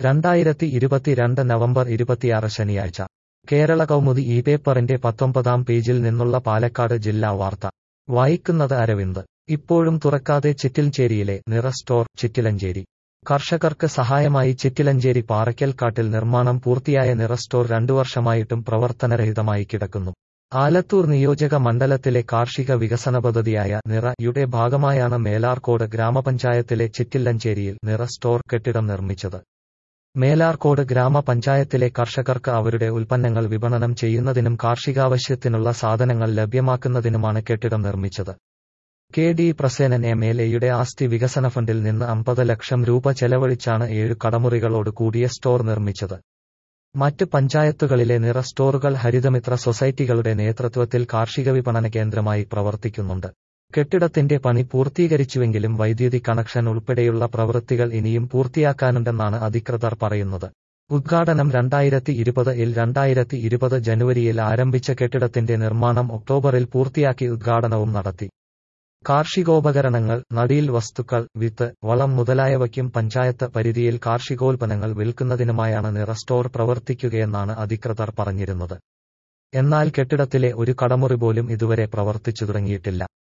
രണ്ടായിരത്തി ഇരുപത്തിരണ്ട് നവംബർ ഇരുപത്തിയാറ് ശനിയാഴ്ച കേരള കൗമുദി ഈ പേപ്പറിന്റെ പത്തൊമ്പതാം പേജിൽ നിന്നുള്ള പാലക്കാട് ജില്ലാ വാർത്ത വായിക്കുന്നത് അരവിന്ദ് ഇപ്പോഴും തുറക്കാതെ ചിറ്റിൽഞ്ചേരിയിലെ നിറ സ്റ്റോർ ചിറ്റിലഞ്ചേരി കർഷകർക്ക് സഹായമായി ചിറ്റിലഞ്ചേരി പാറയ്ക്കൽക്കാട്ടിൽ നിർമ്മാണം പൂർത്തിയായ നിറ സ്റ്റോർ രണ്ടു വർഷമായിട്ടും പ്രവർത്തനരഹിതമായി കിടക്കുന്നു ആലത്തൂർ നിയോജക മണ്ഡലത്തിലെ കാർഷിക വികസന പദ്ധതിയായ നിറ യുടെ ഭാഗമായാണ് മേലാർക്കോട് ഗ്രാമപഞ്ചായത്തിലെ ചിറ്റില്ലഞ്ചേരിയിൽ നിറ സ്റ്റോർ കെട്ടിടം നിർമ്മിച്ചത് മേലാർക്കോട് ഗ്രാമപഞ്ചായത്തിലെ കർഷകർക്ക് അവരുടെ ഉൽപ്പന്നങ്ങൾ വിപണനം ചെയ്യുന്നതിനും കാർഷികാവശ്യത്തിനുള്ള സാധനങ്ങൾ ലഭ്യമാക്കുന്നതിനുമാണ് കെട്ടിടം നിർമ്മിച്ചത് K D Prasenan M L എയുടെ ആസ്തി വികസന ഫണ്ടിൽ നിന്ന് അമ്പത് ലക്ഷം രൂപ ചെലവഴിച്ചാണ് ഏഴു കടമുറികളോട് കൂടിയ സ്റ്റോർ നിർമ്മിച്ചത് മറ്റ് പഞ്ചായത്തുകളിലെ നിറ സ്റ്റോറുകൾ ഹരിതമിത്ര സൊസൈറ്റികളുടെ നേതൃത്വത്തിൽ കാർഷിക വിപണന കേന്ദ്രമായി പ്രവർത്തിക്കുന്നുണ്ട് കെട്ടിടത്തിന്റെ പണി പൂർത്തീകരിച്ചുവെങ്കിലും വൈദ്യുതി കണക്ഷൻ ഉൾപ്പെടെയുള്ള പ്രവൃത്തികൾ ഇനിയും പൂർത്തിയാക്കാനുണ്ടെന്നാണ് അധികൃതർ പറയുന്നത് ഉദ്ഘാടനം രണ്ടായിരത്തി ഇരുപത് ഇൽ രണ്ടായിരത്തി ഇരുപത് ജനുവരിയിൽ ആരംഭിച്ച കെട്ടിടത്തിന്റെ നിർമ്മാണം ഒക്ടോബറിൽ പൂർത്തിയാക്കി ഉദ്ഘാടനവും നടത്തി കാർഷികോപകരണങ്ങൾ നടീൽ വസ്തുക്കൾ വിത്ത് വളം മുതലായവയ്ക്കും പഞ്ചായത്ത് പരിധിയിൽ കാർഷികോൽപ്പന്നങ്ങൾ വിൽക്കുന്നതിനുമായാണ് നിറ സ്റ്റോർ പ്രവർത്തിക്കുകയെന്നാണ് അധികൃതർ പറഞ്ഞിരുന്നത് എന്നാൽ കെട്ടിടത്തിലെ ഒരു കടമുറി പോലും ഇതുവരെ പ്രവർത്തിച്ചു തുടങ്ങിയിട്ടില്ല